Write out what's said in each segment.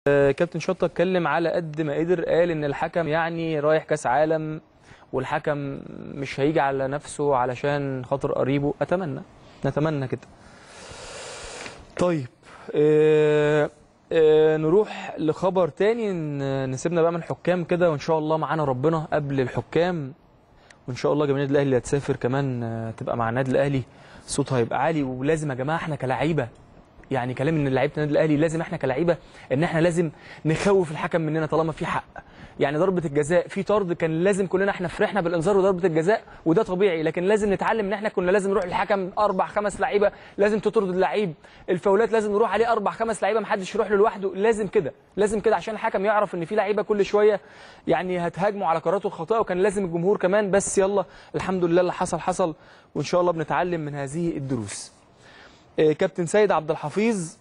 آه، كابتن شطه اتكلم على قد ما قدر قال ان الحكم يعني رايح كاس عالم والحكم مش هيجي على نفسه علشان خاطر قريبه اتمنى نتمنى كده طيب آه آه نروح لخبر تاني ن- نسيبنا بقى من الحكام كده وان شاء الله معانا ربنا قبل الحكام وان شاء الله جماهير الاهلي اللي هتسافر كمان آه، تبقى مع النادي الاهلي صوتها هيبقى عالي ولازم يا جماعه احنا كلاعيبه يعني كلام ان لعيبه النادي الاهلي لازم احنا كلاعيبه ان احنا لازم نخوف الحكم مننا طالما في حق يعني ضربه الجزاء في طرد كان لازم كلنا احنا فرحنا بالانذار وضربه الجزاء وده طبيعي لكن لازم نتعلم ان احنا كنا لازم نروح للحكم اربع خمس لعيبه لازم تطرد اللعيب الفاولات لازم نروح عليه اربع خمس لعيبه محدش يروح له لوحده لازم كده لازم كده عشان الحكم يعرف ان في لعيبه كل شويه يعني هتهاجموا على قراراته الخاطئه وكان لازم الجمهور كمان بس يلا الحمد لله اللي حصل حصل وان شاء الله بنتعلم من هذه الدروس آه، كابتن سيد عبد الحفيظ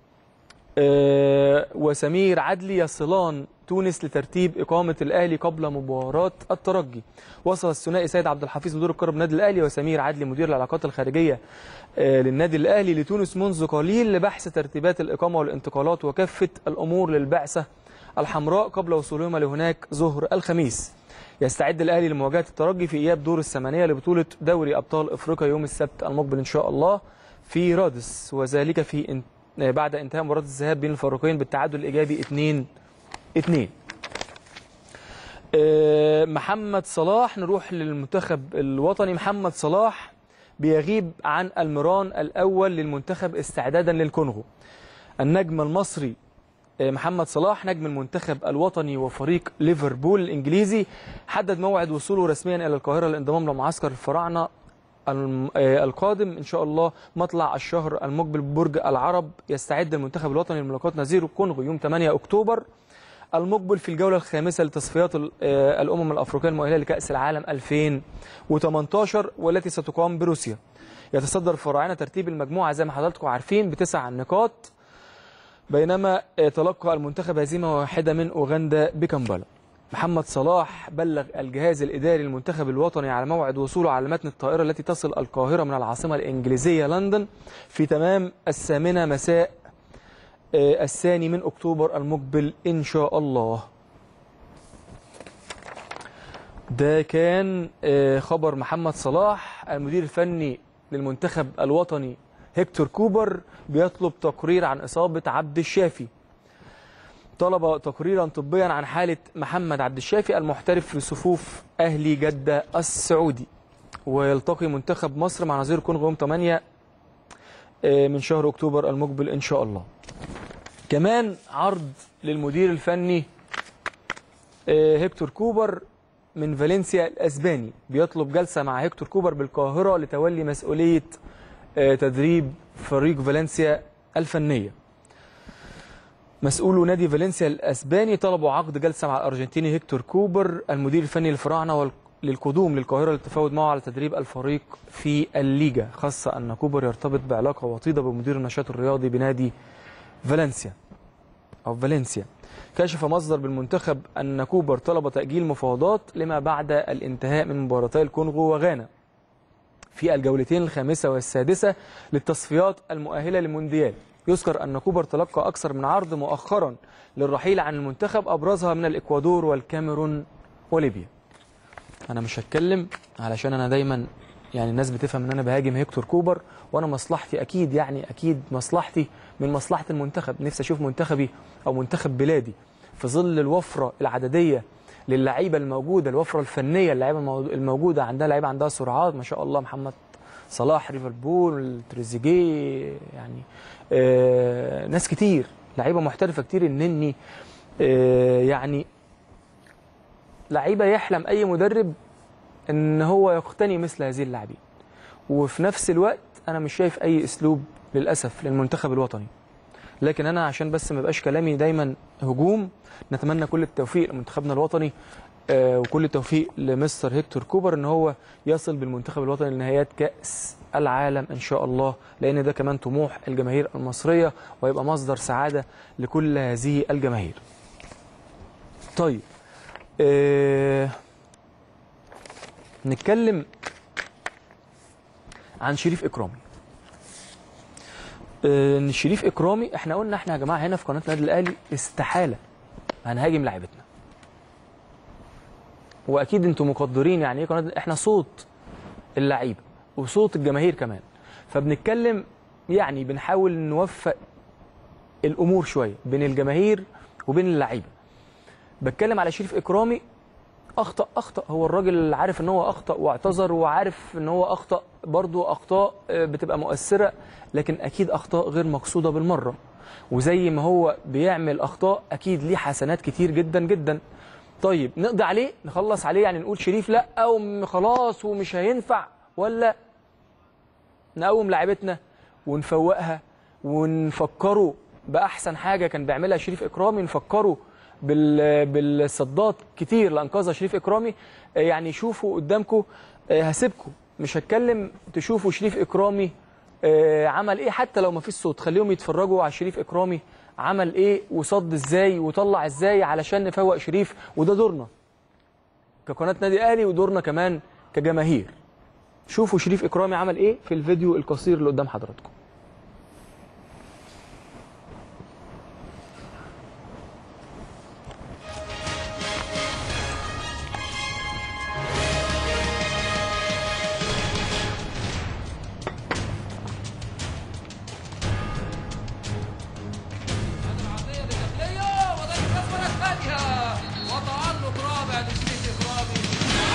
آه، وسمير عدلي يصلان تونس لترتيب إقامة الأهلي قبل مباراة الترجي وصل الثنائي سيد عبد الحفيظ مدير الكرة بالنادي الأهلي وسمير عدلي مدير العلاقات الخارجية آه، للنادي الأهلي لتونس منذ قليل لبحث ترتيبات الإقامة والانتقالات وكافة الأمور للبعثة الحمراء قبل وصولهما لهناك ظهر الخميس يستعد الأهلي لمواجهة الترجي في إياب دور الثمانية لبطولة دوري أبطال إفريقيا يوم السبت المقبل إن شاء الله في رادس وذلك في ان... بعد انتهاء مباراة الذهاب بين الفريقين بالتعادل الإيجابي 2 2 آه، محمد صلاح نروح للمنتخب الوطني محمد صلاح بيغيب عن المران الأول للمنتخب استعدادا للكونغو النجم المصري آه، محمد صلاح نجم المنتخب الوطني وفريق ليفربول الإنجليزي حدد موعد وصوله رسميا إلى القاهرة للانضمام لمعسكر الفراعنة الم- آه، القادم ان شاء الله مطلع الشهر المقبل ببرج العرب يستعد المنتخب الوطني لملاقاة نظير الكونغو يوم 8 اكتوبر المقبل في الجوله الخامسه لتصفيات ال- آه، الامم الافريقيه المؤهله لكاس العالم 2018 والتي ستقام بروسيا يتصدر الفراعنه ترتيب المجموعه زي ما حضراتكم عارفين بتسع نقاط بينما آه، تلقى المنتخب هزيمه واحده من اوغندا بكمبالا محمد صلاح بلغ الجهاز الإداري للمنتخب الوطني على موعد وصوله على متن الطائرة التي تصل القاهرة من العاصمة الإنجليزية لندن في تمام الثامنة مساء آه، الثاني من أكتوبر المقبل إن شاء الله ده كان آه، خبر محمد صلاح المدير الفني للمنتخب الوطني هيكتور كوبر بيطلب تقرير عن إصابة عبد الشافي طلب تقريرا طبيا عن حالة محمد عبد الشافي المحترف في صفوف أهلي جدة السعودي ويلتقي منتخب مصر مع نظير كونغو يوم 8 آه، من شهر أكتوبر المقبل إن شاء الله كمان عرض للمدير الفني آه، هيكتور كوبر من فالنسيا الأسباني بيطلب جلسة مع هيكتور كوبر بالقاهرة لتولي مسؤولية آه، تدريب فريق فالنسيا الفنيه مسؤولو نادي فالنسيا الاسباني طلبوا عقد جلسه مع الارجنتيني هيكتور كوبر المدير الفني للفراعنه وال- للقدوم للقاهره للتفاوض معه على تدريب الفريق في الليجا خاصه ان كوبر يرتبط بعلاقه وطيده بمدير النشاط الرياضي بنادي فالنسيا او فالنسيا كشف مصدر بالمنتخب ان كوبر طلب تاجيل مفاوضات لما بعد الانتهاء من مباراتي الكونغو وغانا في الجولتين الخامسة والسادسة للتصفيات المؤهلة للمونديال يذكر أن كوبر تلقى أكثر من عرض مؤخرا للرحيل عن المنتخب أبرزها من الإكوادور والكاميرون وليبيا أنا مش هتكلم علشان أنا دايما يعني الناس بتفهم ان انا بهاجم هيكتور كوبر وانا مصلحتي اكيد يعني اكيد مصلحتي من مصلحه المنتخب نفسي اشوف منتخبي او منتخب بلادي في ظل الوفره العدديه للعيبه الموجوده الوفره الفنيه اللعيبه المو- الموجوده عندها لعيبه عندها سرعات ما شاء الله محمد صلاح ليفربول تريزيجيه يعني آه ناس كتير لعيبه محترفه كتير النني آه يعني لعيبه يحلم اي مدرب ان هو يقتني مثل هذه اللاعبين وفي نفس الوقت انا مش شايف اي اسلوب للاسف للمنتخب الوطني لكن انا عشان بس ما يبقاش كلامي دايما هجوم نتمنى كل التوفيق لمنتخبنا الوطني آه، وكل التوفيق لمستر هيكتور كوبر ان هو يصل بالمنتخب الوطني لنهايات كاس العالم ان شاء الله لان ده كمان طموح الجماهير المصريه ويبقى مصدر سعاده لكل هذه الجماهير. طيب آه نتكلم عن شريف اكرامي آه، ان شريف اكرامي احنا قلنا احنا يا جماعه هنا في قناه النادي الاهلي استحاله هنهاجم لعيبتنا واكيد انتم مقدرين يعني ايه قناه احنا صوت اللعيبه وصوت الجماهير كمان فبنتكلم يعني بنحاول نوفق الامور شويه بين الجماهير وبين اللعيبه بتكلم على شريف اكرامي اخطا اخطا هو الراجل عارف ان هو اخطا واعتذر وعارف ان هو اخطا برضه اخطاء آه، بتبقى مؤثره لكن اكيد اخطاء غير مقصوده بالمره وزي ما هو بيعمل اخطاء اكيد ليه حسنات كتير جدا جدا طيب نقضي عليه نخلص عليه يعني نقول شريف لا وخلاص ومش هينفع ولا نقوم لعيبتنا ونفوقها ونفكره باحسن حاجه كان بيعملها شريف اكرامي نفكره بال بالصدات كتير لانقذها شريف اكرامي آه، يعني شوفوا قدامكم هسيبكم مش هتكلم تشوفوا شريف اكرامي آه، عمل ايه حتى لو ما فيش صوت خليهم يتفرجوا على شريف اكرامي عمل ايه وصد ازاي وطلع ازاي علشان نفوق شريف وده دورنا كقناه نادي اهلي ودورنا كمان كجماهير شوفوا شريف اكرامي عمل ايه في الفيديو القصير اللي قدام حضراتكم العرضية للداخلية وضرب الأسفل الثانية وتألق رابع لشريف إكرامي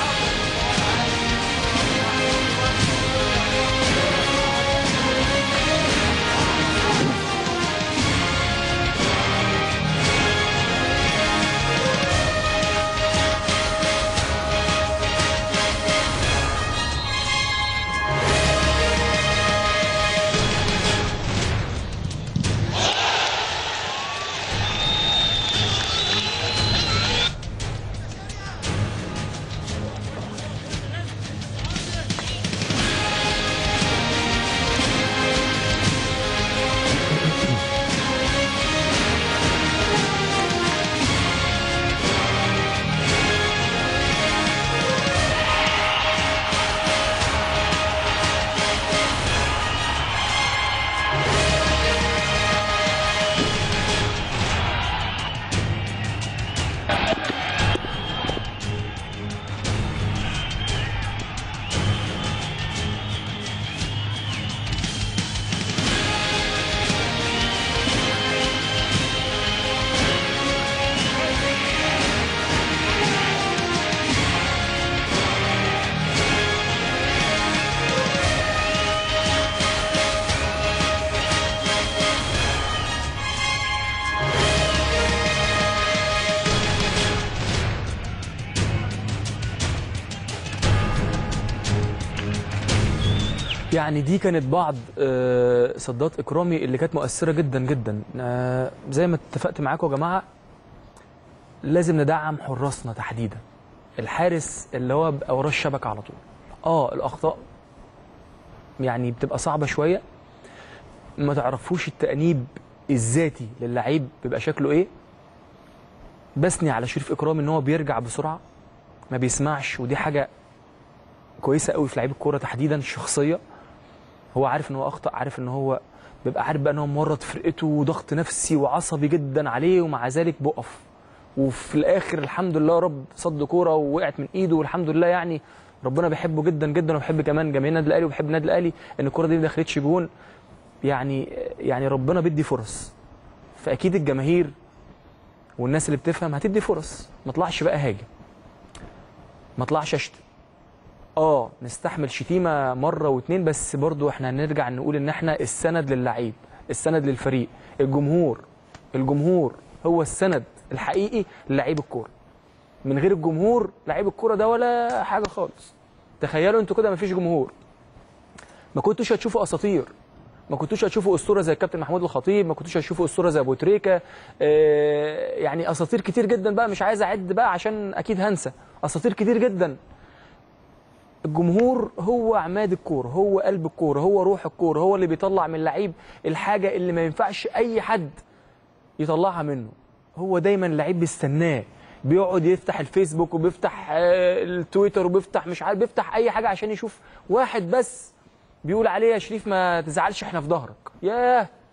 يعني دي كانت بعض آه، صدات اكرامي اللي كانت مؤثره جدا جدا آه، زي ما اتفقت معاكم يا جماعه لازم ندعم حراسنا تحديدا الحارس اللي هو بيبقى وراه الشبكه على طول اه الاخطاء يعني بتبقى صعبه شويه ما تعرفوش التانيب الذاتي للعيب بيبقى شكله ايه بثني على شريف اكرامي ان هو بيرجع بسرعه ما بيسمعش ودي حاجه كويسه قوي في لعيب الكوره تحديدا الشخصيه هو عارف ان هو اخطا عارف ان هو بيبقى عارف بقى ان هو مورط فرقته وضغط نفسي وعصبي جدا عليه ومع ذلك بيقف وفي الاخر الحمد لله رب صد كوره ووقعت من ايده والحمد لله يعني ربنا بيحبه جدا جدا وبيحب كمان جماهير النادي الاهلي وبيحب النادي الاهلي ان الكوره دي ما دخلتش جون يعني يعني ربنا بيدي فرص فاكيد الجماهير والناس اللي بتفهم هتدي فرص ما اطلعش بقى هاجم ما اطلعش اشتم اه نستحمل شتيمه مره واتنين بس برضو احنا هنرجع نقول ان احنا السند للعيب السند للفريق الجمهور الجمهور هو السند الحقيقي للعيب الكوره من غير الجمهور لعيب الكوره ده ولا حاجه خالص تخيلوا انتوا كده مفيش جمهور ما كنتوش هتشوفوا اساطير ما كنتوش هتشوفوا اسطوره زي الكابتن محمود الخطيب ما كنتوش هتشوفوا اسطوره زي ابو تريكه آه، يعني اساطير كتير جدا بقى مش عايز اعد بقى عشان اكيد هنسى اساطير كتير جدا الجمهور هو عماد الكوره هو قلب الكوره هو روح الكوره هو اللي بيطلع من اللعيب الحاجه اللي ما ينفعش اي حد يطلعها منه هو دايما اللعيب بيستناه بيقعد يفتح الفيسبوك وبيفتح آه، التويتر وبيفتح مش عارف بيفتح اي حاجه عشان يشوف واحد بس بيقول عليه يا شريف ما تزعلش احنا في ظهرك ياه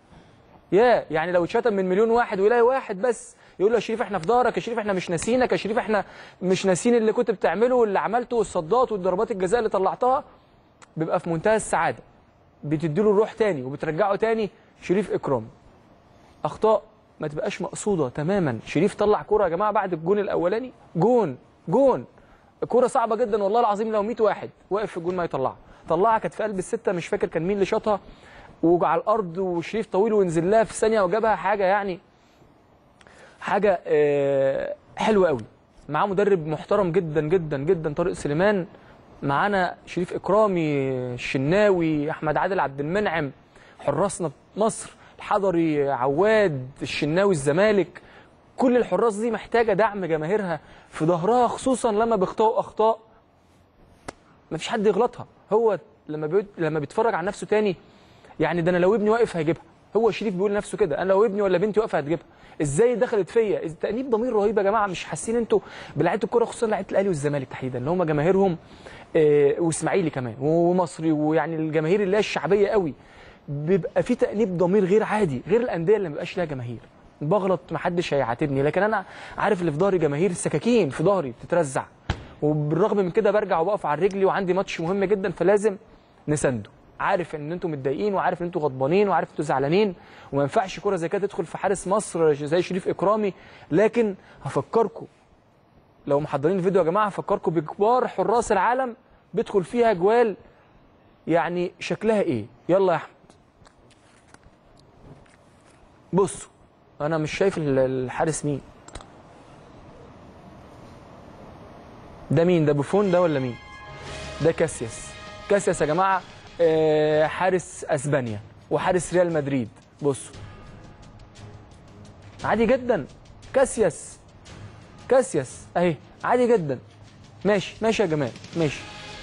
يا يعني لو اتشتم من مليون واحد ويلاقي واحد بس يقول له يا شريف احنا في ظهرك يا شريف احنا مش ناسينك يا شريف احنا مش ناسين اللي كنت بتعمله واللي عملته والصدات والضربات الجزاء اللي طلعتها بيبقى في منتهى السعاده بتديله الروح تاني وبترجعه تاني شريف اكرام اخطاء ما تبقاش مقصوده تماما شريف طلع كوره يا جماعه بعد الجون الاولاني جون جون كوره صعبه جدا والله العظيم لو 100 واحد واقف في الجون ما يطلعها طلعها كانت في قلب السته مش فاكر كان مين اللي شاطها وعلى الارض وشريف طويل ونزل لها في ثانيه وجابها حاجه يعني حاجه آه، حلوه قوي معاه مدرب محترم جدا جدا جدا طارق سليمان معانا شريف اكرامي الشناوي احمد عادل عبد المنعم حراسنا في مصر الحضري عواد الشناوي الزمالك كل الحراس دي محتاجه دعم جماهيرها في ظهرها خصوصا لما بيخطئوا اخطاء مفيش حد يغلطها هو لما بيت... لما بيتفرج على نفسه تاني يعني ده انا لو ابني واقف هيجيبها هو شريف بيقول لنفسه كده انا لو ابني ولا بنتي واقفه هتجيبها ازاي دخلت فيا إز- تانيب ضمير رهيب يا جماعه مش حاسين انتوا بلعيبه الكوره خصوصا لعيبه الاهلي والزمالك تحديدا اللي هم جماهيرهم آه، واسماعيلي كمان ومصري ويعني الجماهير اللي هي الشعبيه قوي بيبقى في تانيب ضمير غير عادي غير الانديه اللي ما بيبقاش لها جماهير بغلط محدش هيعاتبني لكن انا عارف اللي في ظهري جماهير السكاكين في ظهري بتترزع وبالرغم من كده برجع وبقف على رجلي وعندي ماتش مهم جدا فلازم نسنده عارف ان انتوا متضايقين وعارف ان انتوا غضبانين وعارف ان انتوا زعلانين وما ينفعش كوره زي كده تدخل في حارس مصر زي شريف اكرامي لكن هفكركم لو محضرين الفيديو يا جماعه هفكركم بكبار حراس العالم بيدخل فيها جوال يعني شكلها ايه يلا يا احمد بصوا انا مش شايف ال- الحارس مين ده مين ده بوفون ده ولا مين ده كاسياس كاسياس يا جماعه آه، حارس اسبانيا وحارس ريال مدريد بصوا عادي جدا كاسياس كاسياس اهي عادي جدا ماشي ماشي يا جمال ماشي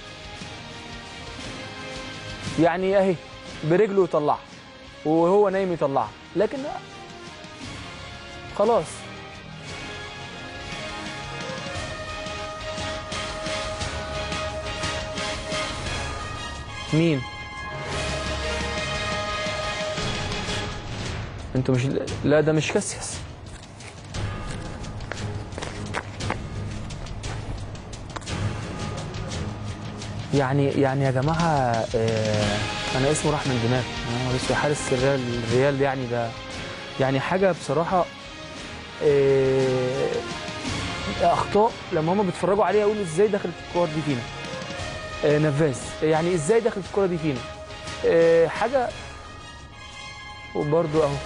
يعني اهي برجله يطلعها وهو نايم يطلعها لكن خلاص مين انتوا مش لا ده مش كاسياس يعني يعني يا جماعه آه انا اسمه راح من دماغي انا لسه حارس الريال الريال يعني ده يعني حاجه بصراحه آه اخطاء لما هم بيتفرجوا عليها يقولوا ازاي دخلت الكور دي فينا آه نفاذ يعني ازاي دخلت الكره دي فينا آه حاجه وبرده اهو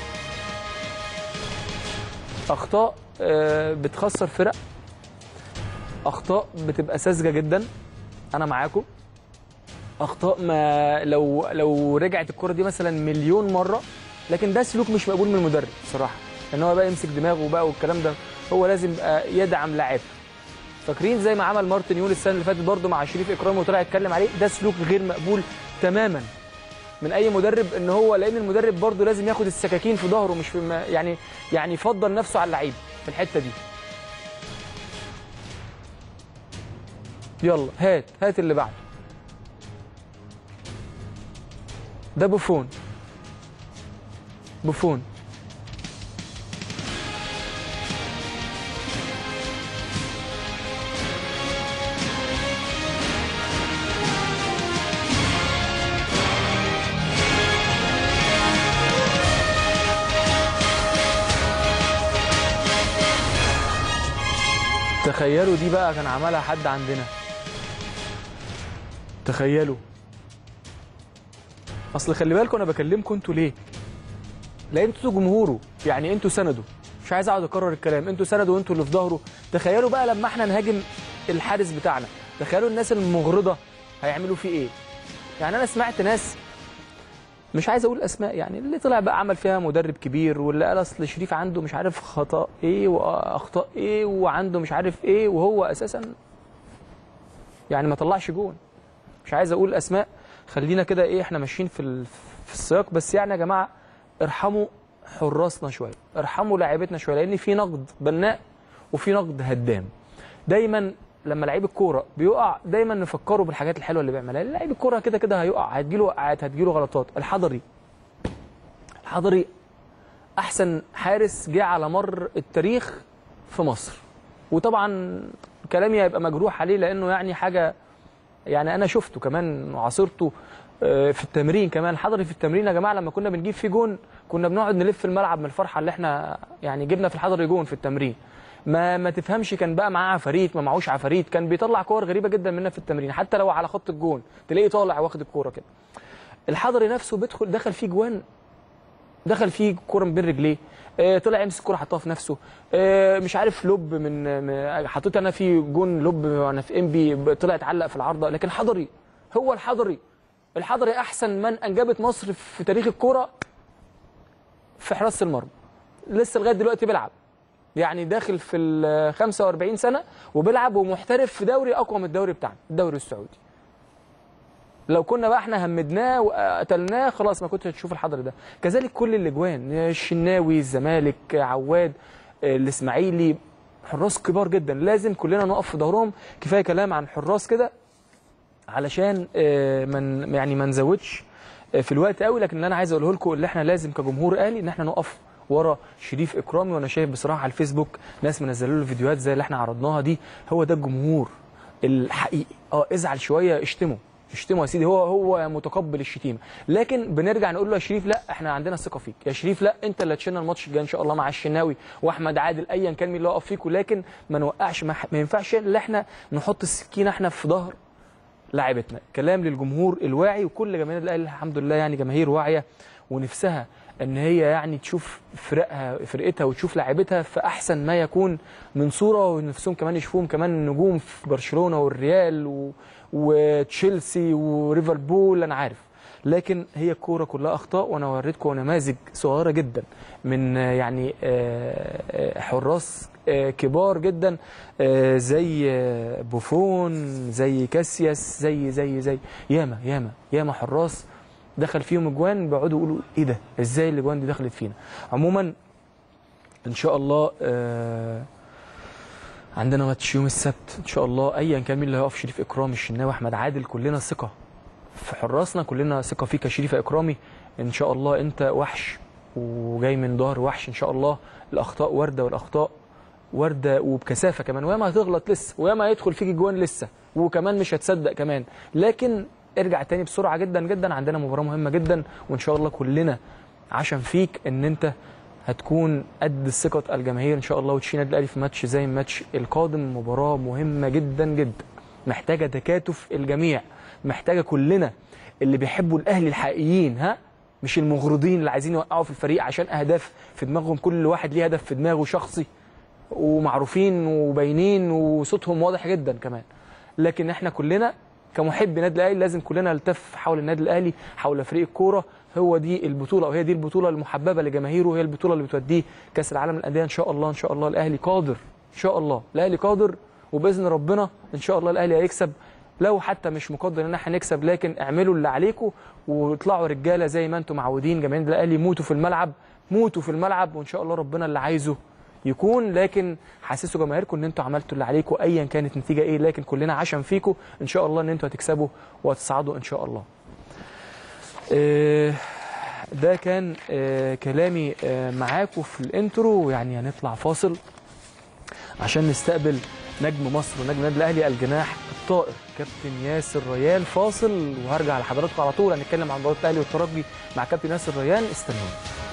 اخطاء آه بتخسر فرق اخطاء بتبقى ساذجه جدا انا معاكم اخطاء ما لو لو رجعت الكره دي مثلا مليون مره لكن ده سلوك مش مقبول من المدرب صراحه ان هو بقى يمسك دماغه بقى والكلام ده هو لازم يبقى يدعم لاعب فاكرين زي ما عمل مارتن يول السنه اللي فاتت برده مع شريف اكرامي وطلع يتكلم عليه ده سلوك غير مقبول تماما من اي مدرب ان هو لان المدرب برده لازم ياخد السكاكين في ظهره مش في ما يعني يعني يفضل نفسه على اللعيب في الحته دي يلا هات هات اللي بعده ده بوفون بوفون تخيلوا دي بقى كان عملها حد عندنا تخيلوا اصل خلي بالكم انا بكلمكم انتوا ليه لان انتوا جمهوره يعني انتوا سندوا مش عايز اقعد اكرر الكلام انتوا سندوا وانتوا اللي في ظهره تخيلوا بقى لما احنا نهاجم الحارس بتاعنا تخيلوا الناس المغرضه هيعملوا فيه ايه يعني انا سمعت ناس مش عايز اقول اسماء يعني اللي طلع بقى عمل فيها مدرب كبير واللي قال اصل شريف عنده مش عارف خطا ايه واخطاء ايه وعنده مش عارف ايه وهو اساسا يعني ما طلعش جون مش عايز اقول اسماء خلينا كده ايه احنا ماشيين في ال- في السياق بس يعني يا جماعه ارحموا حراسنا شويه ارحموا لاعيبتنا شويه لان في نقد بناء وفي نقد هدام دايما لما لعيب الكوره بيقع دايما نفكره بالحاجات الحلوه اللي بيعملها لأن لعيب الكوره كده كده هيقع هتجيله وقعات هتجيله غلطات الحضري الحضري احسن حارس جه على مر التاريخ في مصر وطبعا كلامي هيبقى مجروح عليه لانه يعني حاجه يعني انا شفته كمان وعاصرته آه، في التمرين كمان حضري في التمرين يا جماعه لما كنا بنجيب فيه جون كنا بنقعد نلف الملعب من الفرحه اللي احنا يعني جبنا في الحضري جون في التمرين ما ما تفهمش كان بقى معاه عفاريت ما معهوش عفاريت كان بيطلع كور غريبه جدا منا في التمرين حتى لو على خط الجون تلاقيه طالع واخد الكوره كده الحضري نفسه بيدخل دخل فيه جوان دخل فيه كوره من بين رجليه آه، طلع يمسك الكوره حطها في نفسه آه، مش عارف لوب من من- حطيت انا في جون لوب وانا في ام بي طلع اتعلق في العارضه لكن حضري هو الحضري الحضري احسن من انجبت مصر في تاريخ الكوره في حراسه المرمى لسه لغايه دلوقتي بيلعب يعني داخل في ال 45 سنه وبيلعب ومحترف في دوري اقوى من الدوري بتاعنا الدوري السعودي لو كنا بقى احنا همدناه وقتلناه خلاص ما كنتش هتشوف الحضر ده كذلك كل الاجوان الشناوي الزمالك عواد الاسماعيلي حراس كبار جدا لازم كلنا نقف في ظهرهم كفايه كلام عن حراس كده علشان آه، من يعني ما نزودش آه، في الوقت قوي لكن اللي انا عايز اقوله لكم اللي احنا لازم كجمهور اهلي ان احنا نقف ورا شريف اكرامي وانا شايف بصراحه على الفيسبوك ناس منزلوا له فيديوهات زي اللي احنا عرضناها دي هو ده الجمهور الحقيقي اه ازعل شويه اشتمه اشتمه يا سيدي هو هو متقبل الشتيمه لكن بنرجع نقول له يا شريف لا احنا عندنا ثقه فيك يا شريف لا انت اللي هتشيلنا الماتش الجاي ان شاء الله مع الشناوي واحمد عادل ايا كان مين اللي واقف فيكم لكن ما نوقعش ما, ما ينفعش ان احنا نحط السكينه احنا في ظهر لاعبتنا كلام للجمهور الواعي وكل جماهير الاهلي الحمد لله يعني جماهير واعيه ونفسها ان هي يعني تشوف فرقها فرقتها وتشوف لاعبتها في احسن ما يكون من صوره ونفسهم كمان يشوفوهم كمان نجوم في برشلونه والريال و... وتشيلسي وليفربول انا عارف لكن هي الكوره كلها اخطاء وانا وريتكم نماذج صغيره جدا من آه، يعني آه، آه، حراس آه، كبار جدا آه، زي آه، بوفون زي كاسياس زي زي زي ياما ياما ياما حراس دخل فيهم اجوان بيقعدوا يقولوا ايه ده ازاي الاجوان دي دخلت فينا عموما ان شاء الله آه عندنا ماتش يوم السبت ان شاء الله ايا كان مين اللي هيقف شريف اكرامي الشناوي احمد عادل كلنا ثقه في حراسنا كلنا ثقه فيك يا شريف اكرامي ان شاء الله انت وحش وجاي من ظهر وحش ان شاء الله الاخطاء وارده والاخطاء وارده وبكثافه كمان وياما هتغلط لسه وياما هيدخل فيك جوان لسه وكمان مش هتصدق كمان لكن ارجع تاني بسرعه جدا جدا عندنا مباراه مهمه جدا وان شاء الله كلنا عشان فيك ان انت هتكون قد ثقه الجماهير ان شاء الله وتشيل النادي الاهلي في ماتش زي الماتش القادم مباراه مهمه جدا جدا محتاجه تكاتف الجميع محتاجه كلنا اللي بيحبوا الاهلي الحقيقيين ها مش المغرضين اللي عايزين يوقعوا في الفريق عشان اهداف في دماغهم كل واحد ليه هدف في دماغه شخصي ومعروفين وباينين وصوتهم واضح جدا كمان لكن احنا كلنا كمحب نادي الاهلي لازم كلنا نلتف حول النادي الاهلي حول فريق الكوره هو دي البطوله وهي دي البطوله المحببه لجماهيره وهي البطوله اللي بتوديه كاس العالم للانديه ان شاء الله ان شاء الله الاهلي قادر ان شاء الله الاهلي قادر وباذن ربنا ان شاء الله الاهلي هيكسب لو حتى مش مقدر ان احنا نكسب لكن اعملوا اللي عليكم واطلعوا رجاله زي ما انتم معودين جماهير الاهلي موتوا في الملعب موتوا في الملعب وان شاء الله ربنا اللي عايزه يكون لكن حسسوا جماهيركم ان انتوا عملتوا اللي عليكم ايا كانت النتيجه ايه لكن كلنا عشم فيكم ان شاء الله ان انتوا هتكسبوا وهتصعدوا ان شاء الله. آه، ده كان آه، كلامي آه، معاكم في الانترو يعني هنطلع فاصل عشان نستقبل نجم مصر ونجم النادي الاهلي الجناح الطائر كابتن ياسر ريان فاصل وهرجع لحضراتكم على طول هنتكلم عن مباراه الاهلي والترجي مع كابتن ياسر ريان استنوني